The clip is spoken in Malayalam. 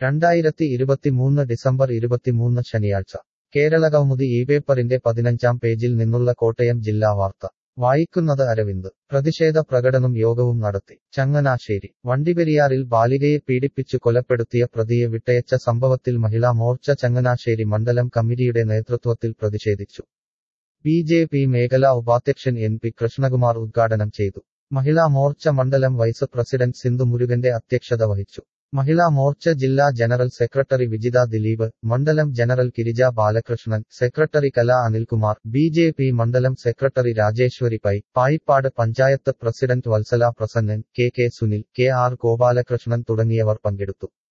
രണ്ടായിരത്തി ഇരുപത്തിമൂന്ന് ഡിസംബർ ഇരുപത്തിമൂന്ന് ശനിയാഴ്ച കേരള കൗമുദി ഈ പേപ്പറിന്റെ പതിനഞ്ചാം പേജിൽ നിന്നുള്ള കോട്ടയം ജില്ലാ വാർത്ത വായിക്കുന്നത് അരവിന്ദ് പ്രതിഷേധ പ്രകടനം യോഗവും നടത്തി ചങ്ങനാശ്ശേരി വണ്ടിപ്പെരിയാറിൽ ബാലികയെ പീഡിപ്പിച്ചു കൊലപ്പെടുത്തിയ പ്രതിയെ വിട്ടയച്ച സംഭവത്തിൽ മഹിളാ മോർച്ച ചങ്ങനാശ്ശേരി മണ്ഡലം കമ്മിറ്റിയുടെ നേതൃത്വത്തിൽ പ്രതിഷേധിച്ചു ബി ജെ പി മേഖലാ ഉപാധ്യക്ഷൻ എൻ പി കൃഷ്ണകുമാർ ഉദ്ഘാടനം ചെയ്തു മഹിളാ മോർച്ച മണ്ഡലം വൈസ് പ്രസിഡന്റ് സിന്ധു മുരുകന്റെ അധ്യക്ഷത വഹിച്ചു മഹിളാ മോർച്ച ജില്ലാ ജനറൽ സെക്രട്ടറി വിജിത ദിലീപ് മണ്ഡലം general Girija Balakrishnan secretary Kala Anilkumar B J P മണ്ഡലം secretary Rajeswari Pai Payippad panchayat president Vatsala Prasannan K K Sunil K R Gopalakrishnan തുടങ്ങിയവർ പങ്കെടുത്തു